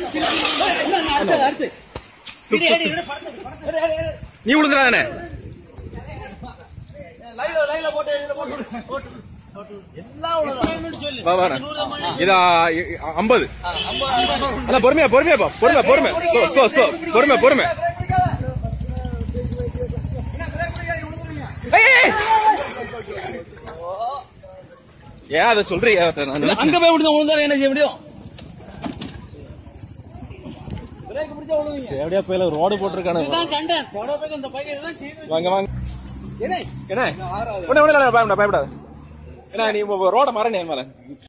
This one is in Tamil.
நீ விழுந்துடாதானே வா, வாண்ணே. இதா இ- இ- ஐம்பது அண்ணா பொறுமையா பொறுமையா பா பொறுமை பொறுமை ஸ்லோ ஸ்லோ ஸ்லோ பொறுமை பொறுமை ஏய், ஏய். ஏன் அதை சொல்றீங்க நான் நினைச்சேன். அங்க போய் விடுங்க விழுந்தா என்ன செய்ய முடியும் எப்படியா போயில ரோடு போட்டிருக்கானு வாங்க வாங்க என்ன என்ன உடனே உடனே பயப்படாத பயப்படாத என்ன நீ ரோட மரணி மேல